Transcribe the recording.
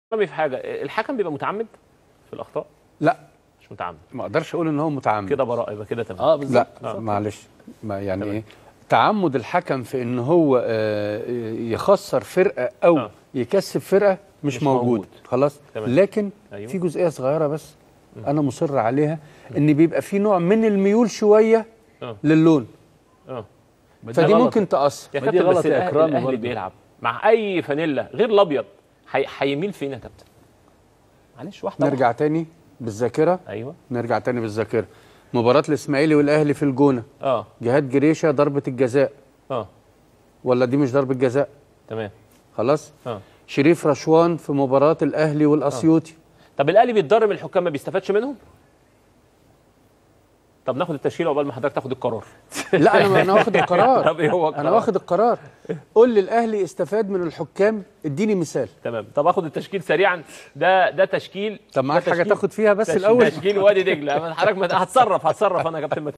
رامي في حاجه الحكم بيبقى متعمد في الاخطاء لا مش متعمد ما اقدرش اقول ان هو متعمد كده براءه يبقى كده تمام اه بالظبط لا آه. معلش ما يعني تمام. ايه تعمد الحكم في ان هو آه، يخسر فرقه او آه. يكسب فرقه مش, مش موجود. موجود. خلاص تمام. لكن أيوه. في جزئيه صغيره بس انا مصر عليها ان بيبقى في نوع من الميول شويه آه. للون اه فدي غلط. ممكن تاثر يا ما دي كابتن بس غلط يا الأهلي- إكرامي الاهلي برضه. بيلعب مع اي فانيلا غير الابيض هي- هيميل فين يا كابتن معلش واحده نرجع تاني بالذاكره ايوه نرجع تاني بالذاكره مباراه الاسماعيلي والاهلي في الجونه اه جهاد جريشه ضربه الجزاء اه ولا دي مش ضربه جزاء تمام خلاص اه شريف رشوان في مباراه الاهلي والاسيوطي طب الاهلي بيتضرب الحكام ما بيستفادش منهم طب ناخد التشكيله عقبال ما حضرتك تاخد القرار لا انا انا واخد القرار طب ايه هو انا القرار؟ واخد القرار قول لي الاهلي استفاد من الحكام اديني مثال تمام طب اخد التشكيل سريعا ده ده تشكيل طب معاك ده حاجه تشكيل- تاخد فيها بس تش- الاول تشكيل وادي دجله حضرتك ما- هتصرف هتصرف انا يا كابتن